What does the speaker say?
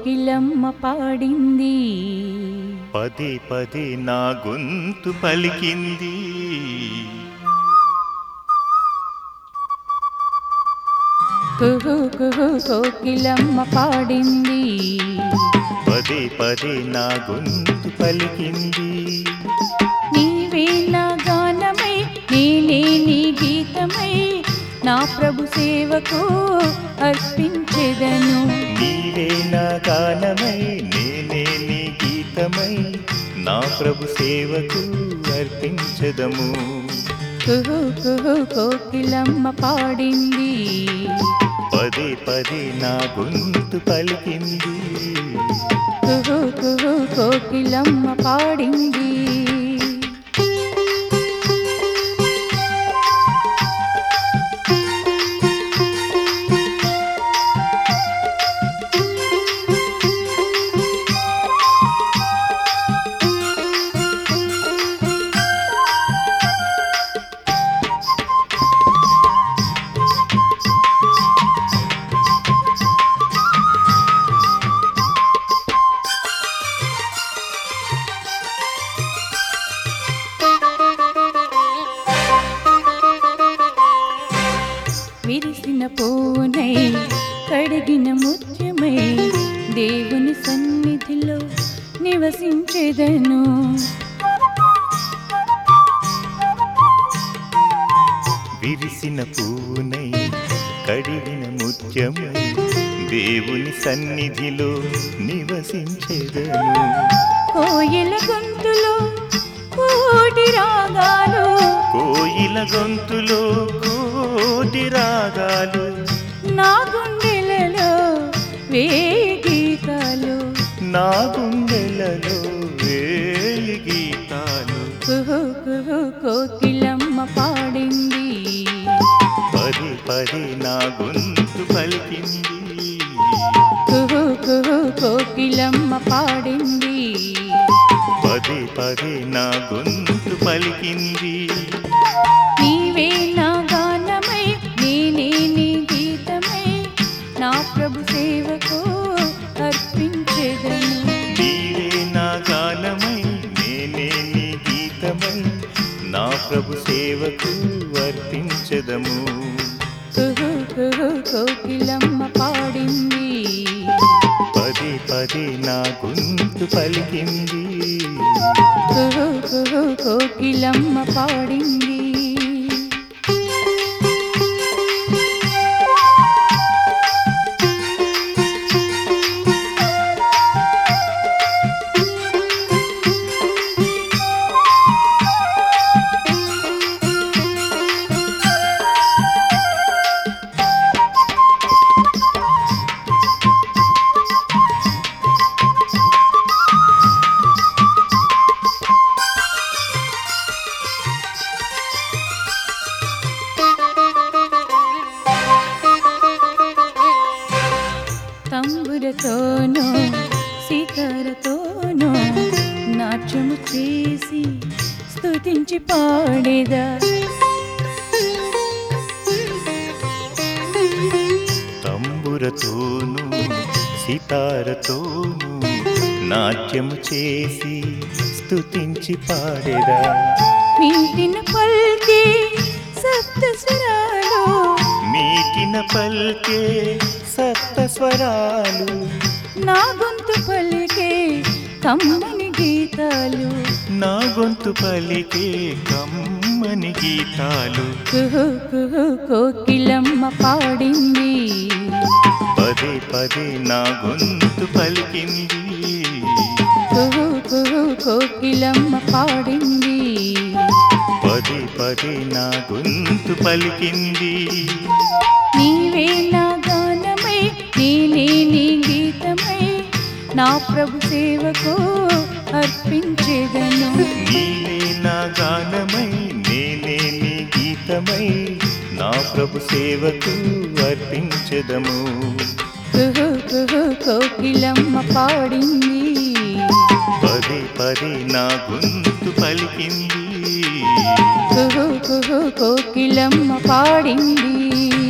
కోకిలమ్మ పాడింది పదే పదే నా గొంతు పలికింది కుహు కుహు కోకిలమ్మ పాడింది పదే పదే నా గొంతు పలికింది నీవే నా గానమై నేనే నీ గీతమై నా ప్రభు సేవకు అర్పించెదను నీవే నా గానమై నేనే నీ గీతమై నా ప్రభు సేవకు అర్పించదము కుహు కుహు కోకిలమ్మ పాడింది పదే పదే నా గొంతు పలికింది కుహు కుహు కోకిలమ్మ పాడింది విరిసిన పూనై కడిగిన ముత్యమై దేవుని సన్నిధిలో నివసించెదను విరిసిన పూనై కడిగిన ముత్యమై దేవుని సన్నిధిలో నివసించెదను కోయిల గొంతులో కోటి రాగాలు కోయిల గొంతులో కోటి రాగాలు నా గుండెలలో వేయి గీతాలు నా గుండెలలో వేయి గీతాలు కుహు కుహు కోకిలమ్మ పాడింది పది పది నా గొంతు పలికింది కుహు కుహు కోకిలమ్మ పాడింది పది పది నా గొంతు పలికింది నీవే నా గానమై నేనే నీ గీతమై నా ప్రభు సేవకు అర్పించెదను నీవే నా గానమై నేనే నీ గీతమై నా ప్రభు సేవకు అర్పించదము కుహు కుహు కోకిలమ్మ పాడింది పది పది నా గొంతు పలికింది కుహు కుహు కోకిలమ్మ పాడింది తంబురతోనూ సితారతోనూ నాట్యము చేసి స్తుతించి పాడేదా తంబురతోను సితారతోను నాట్యము చేసి స్తుతించి పాడేదా మీటిన పల్కి సప్త స్వరాలు మీటిన పల్కే సప్త స్వరాలు నా గొంతు పలికే కమ్మని గీతాలు నా గొంతు పలికే కమ్మని గీతాలు కుహు కుహు కోకిలమ్మ పాడింది పదే పదే నా గొంతు పలికింది కుహు కుహు కోకిలమ్మ పాడింది పదే పదే నా గొంతు పలికింది నీవే నా గానమై నేనే నీ గీతమై నా ప్రభు సేవకు అర్పించేదను నీవే నా గానమై నేనే నీ గీతమై నా ప్రభు సేవకు అర్పించదము కుహు కుహు కోకిలమ్మ పాడింది పదే పదే నా గొంతు పలికింది కుహు కుహు కోకిలమ్మ పాడింది